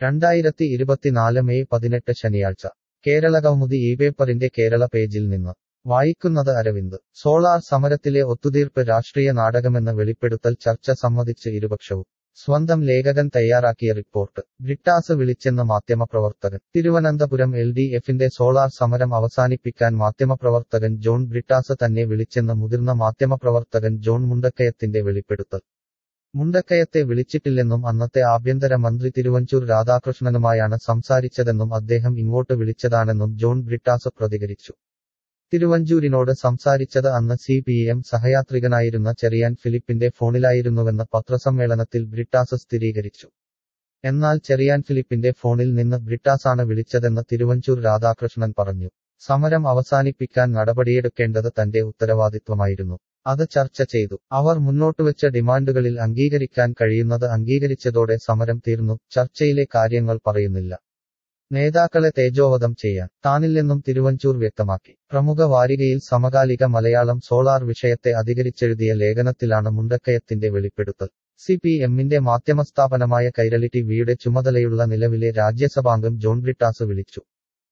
രണ്ടായിരത്തി ഇരുപത്തിനാല് മെയ് പതിനെട്ട് ശനിയാഴ്ച കേരള കൗമുദി ഈ പേപ്പറിന്റെ കേരള പേജിൽ നിന്ന് വായിക്കുന്നത് അരവിന്ദ് സോളാർ സമരത്തിലെ ഒത്തുതീർപ്പ് രാഷ്ട്രീയ നാടകമെന്ന വെളിപ്പെടുത്തൽ ചർച്ച സമ്മതിച്ച് ഇരുപക്ഷവും സ്വന്തം ലേഖകൻ തയ്യാറാക്കിയ റിപ്പോർട്ട് ബ്രിട്ടാസ് വിളിച്ചെന്ന മാധ്യമപ്രവർത്തകൻ തിരുവനന്തപുരം എൽ ഡി എഫിന്റെ സോളാർ സമരം അവസാനിപ്പിക്കാൻ മാധ്യമപ്രവർത്തകൻ ജോൺ ബ്രിട്ടാസ് തന്നെ വിളിച്ചെന്ന മുതിർന്ന മാധ്യമപ്രവർത്തകൻ ജോൺ മുണ്ടക്കയത്തിന്റെ വെളിപ്പെടുത്തൽ മുണ്ടക്കയത്തെ വിളിച്ചിട്ടില്ലെന്നും അന്നത്തെ ആഭ്യന്തര മന്ത്രി തിരുവഞ്ചൂർ രാധാകൃഷ്ണനുമായാണ് സംസാരിച്ചതെന്നും അദ്ദേഹം ഇങ്ങോട്ട് വിളിച്ചതാണെന്നും ജോൺ ബ്രിട്ടാസ് പ്രതികരിച്ചു തിരുവഞ്ചൂരിനോട് സംസാരിച്ചത് അന്ന് സി പി എം സഹയാത്രികനായിരുന്ന ചെറിയാൻ ഫിലിപ്പിന്റെ ഫോണിലായിരുന്നുവെന്ന് പത്രസമ്മേളനത്തിൽ ബ്രിട്ടാസ് സ്ഥിരീകരിച്ചു എന്നാൽ ചെറിയാൻ ഫിലിപ്പിന്റെ ഫോണിൽ നിന്ന് ബ്രിട്ടാസാണ് വിളിച്ചതെന്ന് തിരുവഞ്ചൂർ രാധാകൃഷ്ണൻ പറഞ്ഞു സമരം അവസാനിപ്പിക്കാൻ നടപടിയെടുക്കേണ്ടത് തന്റെ ഉത്തരവാദിത്വമായിരുന്നു അത് ചർച്ച ചെയ്തു അവർ മുന്നോട്ടുവെച്ച ഡിമാൻഡുകളിൽ അംഗീകരിക്കാൻ കഴിയുന്നത് അംഗീകരിച്ചതോടെ സമരം തീർന്നു ചർച്ചയിലെ കാര്യങ്ങൾ പറയുന്നില്ല നേതാക്കളെ തേജോവധം ചെയ്യാൻ താനില്ലെന്നും തിരുവഞ്ചൂർ വ്യക്തമാക്കി പ്രമുഖ വാരികയിൽ സമകാലിക മലയാളം സോളാർ വിഷയത്തെ അധികരിച്ചെഴുതിയ ലേഖനത്തിലാണ് മുണ്ടക്കയത്തിന്റെ വെളിപ്പെടുത്തൽ സി പി എമ്മിന്റെ മാധ്യമസ്ഥാപനമായ കൈരളി ടിവിയുടെ ചുമതലയുള്ള നിലവിലെ രാജ്യസഭാംഗം ജോൺ ബ്രിട്ടാസ് വിളിച്ചു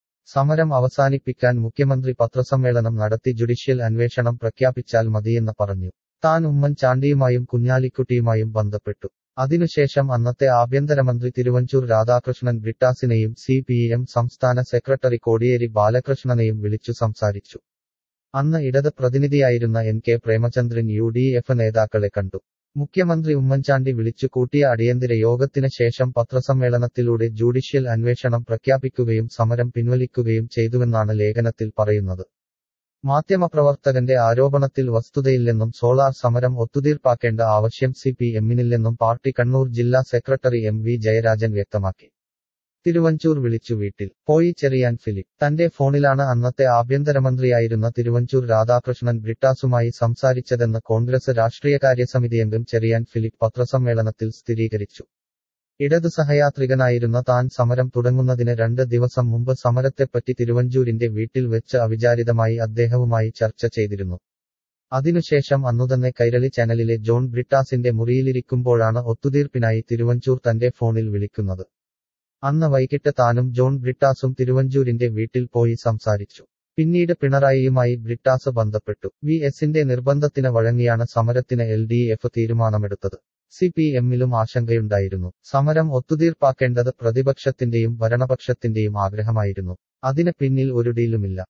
സമരം അവസാനിപ്പിക്കാൻ മുഖ്യമന്ത്രി പത്രസമ്മേളനം നടത്തി ജുഡീഷ്യൽ അന്വേഷണം പ്രഖ്യാപിച്ചാൽ മതിയെന്ന് പറഞ്ഞു താൻ ഉമ്മൻചാണ്ടിയുമായും കുഞ്ഞാലിക്കുട്ടിയുമായും ബന്ധപ്പെട്ടു അതിനുശേഷം അന്നത്തെ ആഭ്യന്തരമന്ത്രി തിരുവഞ്ചൂർ രാധാകൃഷ്ണൻ ബ്രിട്ടാസിനെയും സി പി എം സംസ്ഥാന സെക്രട്ടറി കോടിയേരി ബാലകൃഷ്ണനെയും വിളിച്ചു സംസാരിച്ചു അന്ന് ഇടത് പ്രതിനിധിയായിരുന്ന N K Premachandran U D F നേതാക്കളെ കണ്ടു മുഖ്യമന്ത്രി ഉമ്മൻചാണ്ടി വിളിച്ചു കൂട്ടിയ അടിയന്തര യോഗത്തിന് ശേഷം പത്രസമ്മേളനത്തിലൂടെ ജുഡീഷ്യൽ അന്വേഷണം പ്രഖ്യാപിക്കുകയും സമരം പിൻവലിക്കുകയും ചെയ്തുവെന്നാണ് ലേഖനത്തിൽ പറയുന്നത് മാധ്യമപ്രവർത്തകന്റെ ആരോപണത്തിൽ വസ്തുതയില്ലെന്നും സോളാർ സമരം ഒത്തുതീർപ്പാക്കേണ്ട ആവശ്യം സി പി എമ്മിനില്ലെന്നും പാർട്ടി കണ്ണൂർ ജില്ലാ സെക്രട്ടറി എം വി ജയരാജൻ വ്യക്തമാക്കി തിരുവഞ്ചൂർ വിളിച്ചു വീട്ടിൽ പോയി ചെറിയാൻ ഫിലിപ്പ് തന്റെ ഫോണിലാണ് അന്നത്തെ ആഭ്യന്തരമന്ത്രിയായിരുന്ന തിരുവഞ്ചൂർ രാധാകൃഷ്ണൻ ബ്രിട്ടാസുമായി സംസാരിച്ചതെന്ന് കോൺഗ്രസ് രാഷ്ട്രീയകാര്യ സമിതി അംഗം ചെറിയാൻ ഫിലിപ്പ് പത്രസമ്മേളനത്തിൽ സ്ഥിരീകരിച്ചു ഇടതു സഹയാത്രികനായിരുന്ന താൻ സമരം തുടങ്ങുന്നതിന് രണ്ട് ദിവസം മുമ്പ് സമരത്തെപ്പറ്റി തിരുവഞ്ചൂരിന്റെ വീട്ടിൽ വെച്ച് അവിചാരിതമായി അദ്ദേഹവുമായി ചർച്ച ചെയ്തിരുന്നു അതിനുശേഷം അന്നുതന്നെ കൈരളി ചാനലിലെ ജോൺ ബ്രിട്ടാസിന്റെ മുറിയിലിരിക്കുമ്പോഴാണ് ഒത്തുതീർപ്പിനായി തിരുവഞ്ചൂർ തന്റെ ഫോണിൽ വിളിക്കുന്നത് അന്ന് വൈകിട്ട് താനും ജോൺ ബ്രിട്ടാസും തിരുവഞ്ചൂരിന്റെ വീട്ടിൽ പോയി സംസാരിച്ചു പിന്നീട് പിണറായിയുമായി ബ്രിട്ടാസ് ബന്ധപ്പെട്ടു വി എസിന്റെ നിർബന്ധത്തിന് വഴങ്ങിയാണ് സമരത്തിന് എൽ ഡി എഫ് തീരുമാനമെടുത്തത് സി പി എമ്മിലും ആശങ്കയുണ്ടായിരുന്നു സമരം ഒത്തുതീർപ്പാക്കേണ്ടത് പ്രതിപക്ഷത്തിന്റെയും ഭരണപക്ഷത്തിന്റെയും ആഗ്രഹമായിരുന്നു അതിന് പിന്നിൽ ഒരു ഡീലുമില്ല